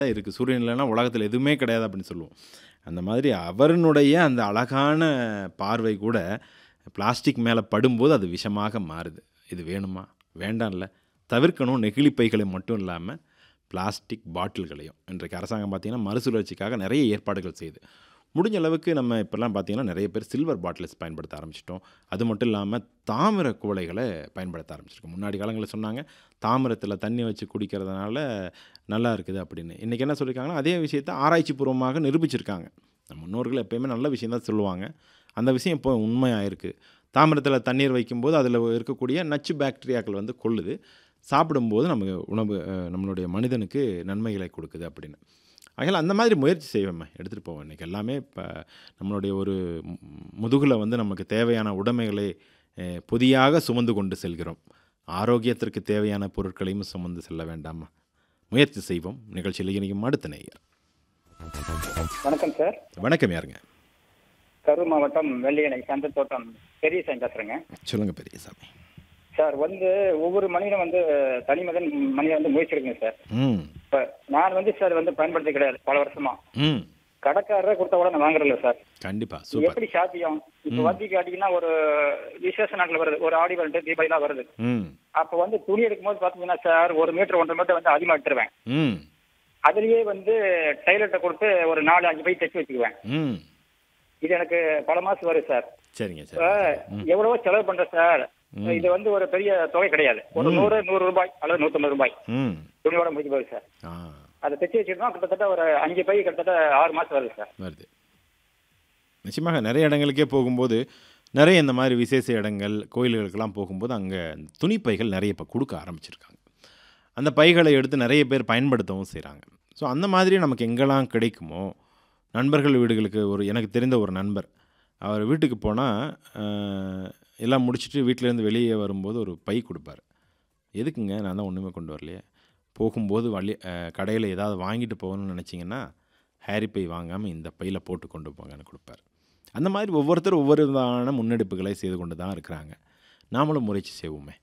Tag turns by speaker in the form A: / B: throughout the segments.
A: தான் இருக்குது சூரியன் இல்லைன்னா உலகத்தில் எதுவுமே கிடையாது அப்படின்னு சொல்லுவோம் அந்த மாதிரி அவருடைய அந்த அழகான பார்வை கூட பிளாஸ்டிக் மேலே படும்போது அது விஷமாக மாறுது இது வேணுமா வேண்டாம்ல தவிர்க்கணும் நெகிழி பைகளை மட்டும் இல்லாமல் பிளாஸ்டிக் பாட்டில்களையும் இன்றைக்கு அரசாங்கம் பார்த்திங்கன்னா மறுசுழற்சிக்காக நிறைய ஏற்பாடுகள் செய்யுது முடிஞ்ச அளவுக்கு நம்ம இப்போல்லாம் பார்த்திங்கன்னா நிறைய பேர் சில்வர் பாட்டில்ஸ் பயன்படுத்த ஆரம்பிச்சிட்டோம் அது மட்டும் இல்லாமல் தாமிர குவளைகளை பயன்படுத்த ஆரம்பிச்சிருக்கோம் முன்னாடி காலங்களில் சொன்னாங்க தாமிரத்தில் தண்ணி வச்சு குடிக்கிறதுனால நல்லா இருக்குது அப்படின்னு இன்றைக்கி என்ன சொல்லியிருக்காங்கன்னா அதே விஷயத்தை ஆராய்ச்சி பூர்வமாக நிரூபிச்சிருக்காங்க நம்ம முன்னோர்கள் எப்பயுமே நல்ல விஷயம் தான் சொல்லுவாங்க அந்த விஷயம் இப்போ உண்மையாயிருக்கு தாமிரத்தில் தண்ணீர் வைக்கும்போது அதில் இருக்கக்கூடிய நச்சு பாக்டீரியாக்கள் வந்து கொள்ளுது சாப்பிடும்போது நமக்கு உணவு அஹ், நம்மளுடைய மனிதனுக்கு நன்மைகளை கொடுக்குது அப்படின்னு ஆகையால் அந்த மாதிரி முயற்சி செய்வேன் எடுத்துகிட்டு போவேன் இன்றைக்கி எல்லாமே இப்போ நம்மளுடைய ஒரு முதுகில் வந்து நமக்கு தேவையான உடைமைகளை அஹ், பொதியாக சுமந்து கொண்டு செல்கிறோம் ஆரோக்கியத்திற்கு தேவையான பொருட்களையும் சுமந்து செல்ல வேண்டாமா முயற்சி செய்வோம் நிகழ்ச்சியில் இணையும் அடுத்த நேயர்
B: வணக்கம் சார்
A: வணக்கம் யாருங்க
B: கரூர் மாவட்டம் வெள்ளியணை சந்தத்தோட்டம் பெரிய சாமி பேசுறேங்க
A: சொல்லுங்கள் பெரியசாமி
B: சார் வந்து ஒவ்வொரு மனிதனும் வந்து தனி மனிதன் மனிதன் வந்து முயற்சி எடுக்கணும் சார்
A: ம்
B: இப்ப நான் வந்து சார் வந்து பயன்படுத்த கிடையாது பல வருஷமா
A: ம்
B: கடைக்காரரை கொடுத்த கூட நான் வாங்குறதில்ல சார்
A: கண்டிப்பாக
B: இது
A: சூப்பர்
B: எப்படி சாத்தியம் இப்ப வந்து கேட்டீங்கன்னா ஒரு விசேஷ நாட்கள் வருது ஒரு ஆடி வருது தீபாவளிலாம் வருது
A: ம்
B: அப்ப வந்து துணி எடுக்கும்போது பாத்தீங்கன்னா சார் ஒரு மீட்டர் ஒன்றரை மீட்டர் வந்து அதிகமா எடுத்துருவேன்
A: ம்
B: அதுலயே வந்து டைலர்கிட்ட கொடுத்து ஒரு நாலு அஞ்சு பை தைச்சு வச்சுக்குவேன்
A: ம்
B: இது எனக்கு பல மாசம் வருது சார்
A: சரிங்க
B: இப்ப
A: சார்
B: எவ்வளவோ செலவு பண்றேன் சார் இது வந்து ஒரு பெரிய தொகை கிடையாது ஒரு நூறு நூறு ரூபாய் அல்லது நூத்தம்பது ரூபாய்
A: ம்
B: துணியோட முடிஞ்சு போகுது சார்
A: ஆ
B: அதை தைச்சு வச்சிருந்தோம் கிட்டத்தட்ட ஒரு அஞ்சு பை கிட்டத்தட்ட ஆறு மாசம் வருது சார்
A: வருது நிச்சயமாக நிறைய இடங்களுக்கே போகும்போது நிறைய இந்த மாதிரி விசேஷ இடங்கள் கோயில்களுக்கெல்லாம் போகும்போது அங்கே துணிப்பைகள் நிறைய இப்போ கொடுக்க ஆரம்பிச்சிருக்காங்க அந்த பைகளை எடுத்து நிறைய பேர் பயன்படுத்தவும் செய்கிறாங்க ஸோ அந்த மாதிரி நமக்கு எங்கெல்லாம் கிடைக்குமோ நண்பர்கள் வீடுகளுக்கு ஒரு எனக்கு தெரிந்த ஒரு நண்பர் அவர் வீட்டுக்கு போனால் எல்லாம் முடிச்சுட்டு வீட்டிலேருந்து வெளியே வரும்போது ஒரு பை கொடுப்பார் எதுக்குங்க நான் தான் ஒன்றுமே கொண்டு வரலையே போகும்போது வழி கடையில் ஏதாவது வாங்கிட்டு போகணும்னு நினச்சிங்கன்னா ஹேரி பை வாங்காமல் இந்த பையில் போட்டு கொண்டு போங்கன்னு கொடுப்பார் அந்த மாதிரி ஒவ்வொருத்தரும் ஒவ்வொரு விதமான முன்னெடுப்புகளை செய்து கொண்டு தான் இருக்கிறாங்க நாமளும் முயற்சி செய்வோமே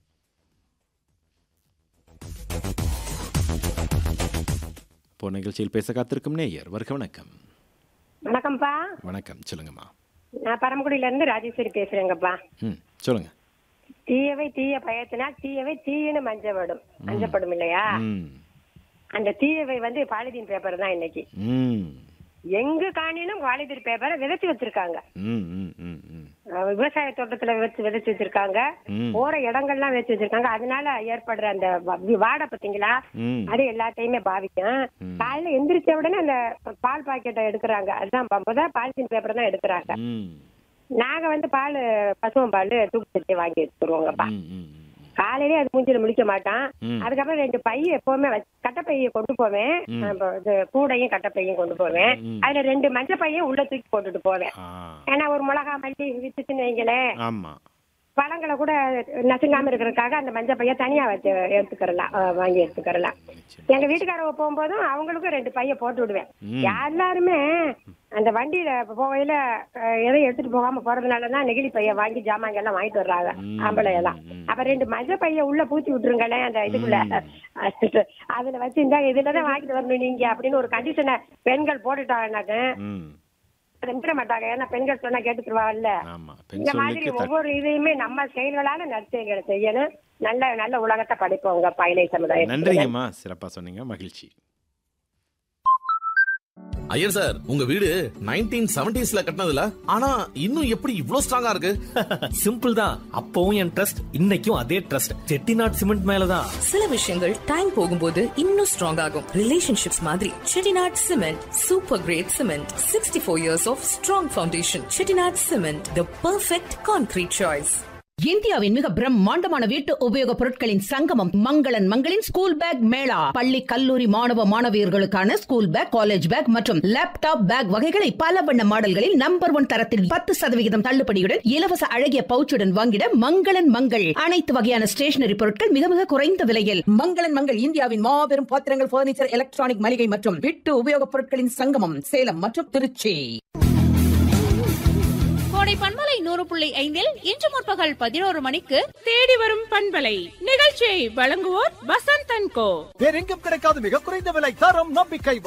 A: இப்போ நிகழ்ச்சியில் பேச காத்திருக்கும் நேயர் வருக வணக்கம்
C: வணக்கம்ப்பா
A: வணக்கம் சொல்லுங்கம்மா
C: நான் பரமக்குடியில இருந்து ராஜேஸ்வரி பேசுறேங்கப்பா
A: ம் சொல்லுங்க
C: தீயவை தீய பயத்தினா தீயவை தீயன்னு மஞ்சப்படும் மஞ்சப்படும் இல்லையா
A: ம்
C: அந்த தீயவை வந்து பாலிதீன் பேப்பர் தான் இன்னைக்கு
A: ம்
C: எங்க காணினும் பாலிதீன் பேப்பரை விதைச்சு வச்சிருக்காங்க
A: ம் ம் ம் ம்
C: அஹ் விவசாய தோட்டத்துல விதைச்சு விதைச்சு வச்சிருக்காங்க
A: ம்.
C: போற இடங்கள்லாம் வச்சு வச்சிருக்காங்க அதனால ஏற்படுற அந்த வ- வாடை பாத்தீங்களா
A: ம்
C: அது எல்லாத்தையுமே பாதிக்கும் காலையில எந்திரிச்ச உடனே அந்த பால் பாக்கெட்டை எடுக்கிறாங்க அதுதான் ப- முதல் பாலித்தீன் பேப்பர் தான் எடுக்கிறாங்க
A: ம்
C: நாங்க வந்து பால் பசுவம் பால் தூக்கி வாங்கி வச்சுருவோங்கப்பா
A: ம் ம்
C: காலையிலே அது மூஞ்சில முழிக்க மாட்டான்
A: ம்.
C: அதுக்கப்புறம் ரெண்டு பை எப்பவுமே வச்சு- கட்டப்பையை கொண்டு போவேன் அப்ப இது கூடையும் கட்டப்பையும் கொண்டு போவேன்
A: ம்.
C: அதுல ரெண்டு மஞ்சள் பையும் உள்ள தூக்கி போட்டுட்டு போவேன்
A: ஆ
C: ஏன்னா ஒரு மிளகா மல்லி வித்துச்சுன்னு வைங்களேன்
A: ஆமாம்
C: பழங்களை கூட நசுங்காம இருக்கிறதுக்காக அந்த மஞ்சள் பைய தனியா வச்சு எடுத்துக்கிறலாம் அஹ் வாங்கி எடுத்துக்கிறலாம்
A: நிச்சயம்
C: எங்க வீட்டுக்காரவங்க போகும்போதும் அவங்களுக்கும் ரெண்டு பைய போட்டு விடுவேன்
A: ம்.
C: எல்லாருமே அந்த வண்டியில போகையில அஹ், எதையும் எடுத்துட்டு போகாம போறதுனாலதான் நெகிழி பைய வாங்கி ஜாமான் எல்லாம் வாங்கிட்டு வர்றாங்க
A: ம்.
C: ஆம்பளை எல்லாம்
A: ம்.
C: அப்ப ரெண்டு மஞ்சள் பைய உள்ள பூச்சி விட்டுருங்களேன் அந்த இதுக்குள்ள அதுல வச்சு இந்த இதுலதான் வாங்கிட்டு வரணும் நீங்க அப்படின்னு ஒரு கண்டிஷனை பெண்கள் போட்டுட்டாங்கன்னாக்க
A: ம்
C: அதை விட மாட்டாங்க ஏன்னா பெண்கள் சொன்னா கேட்டுக்குருவாங்கல்ல
A: ஆமாம் பெண்
C: இந்த மாதிரி
A: சொல்லிக்கு தட்
C: ஒவ்வொரு இதையுமே நம்ம செயல்களான நற்செயல்களை செய்யணும் நல்ல நல்ல உலகத்தை படிப்போங்க பயிலை சமுதாயம்
A: நன்றிங்கம்மா சிறப்பாக சொன்னீங்க மகிழ்ச்சி
D: ஐயர் சார் உங்க வீடு நைன்டீன் செவன்டிஸ்ல கட்டினதுல ஆனா இன்னும் எப்படி இவ்ளோ ஸ்ட்ராங்கா இருக்கு
E: சிம்பிள் தான் அப்பவும் என் ட்ரஸ்ட் இன்னைக்கும் அதே ட்ரஸ்ட் செட்டிநாட் சிமெண்ட் மேலதான்
F: சில விஷயங்கள் டைம் போகும்போது இன்னும் ஸ்ட்ராங் ஆகும் ரிலேஷன்ஷிப்ஸ் மாதிரி Chettinad cement super great cement sixty four years of strong foundation Chettinad cement the perfect concrete choice
G: இந்தியாவின் மிக பிரம்மாண்டமான வீட்டு உபயோகப் பொருட்களின் சங்கமம் மங்களன் மங்களின் ஸ்கூல் பேக் மேளா பள்ளி கல்லூரி மாணவ மாணவியர்களுக்கான ஸ்கூல் பேக் காலேஜ் பேக் மற்றும் லேப்டாப் பேக் வகைகளை பல வண்ண மாடல்களில் நம்பர் ஒன் தரத்தில் பத்து சதவிகிதம் தள்ளுபடியுடன் இலவச அழகிய பவுச்சுடன் வாங்கிட மங்களன் மங்கள் அனைத்து வகையான ஸ்டேஷனரி பொருட்கள் மிக மிக குறைந்த விலையில் மங்களன் மங்கள் இந்தியாவின் மாபெரும் பாத்திரங்கள் பர்னிச்சர் எலக்ட்ரானிக் மளிகை மற்றும் வீட்டு உபயோகப் பொருட்களின் சங்கமம் சேலம் மற்றும் திருச்சி
H: கோடை பண்பலை நூறு புள்ளி ஐந்தில் இன்று முற்பகல் பதினோரு மணிக்கு
I: தேடி வரும் பண்பலை நிகழ்ச்சியை வழங்குவோர் வசந்த் அண்ட் கோ
J: வேறெங்கும் கிடைக்காத மிக குறைந்த விலை தரம் நம்பிக்கை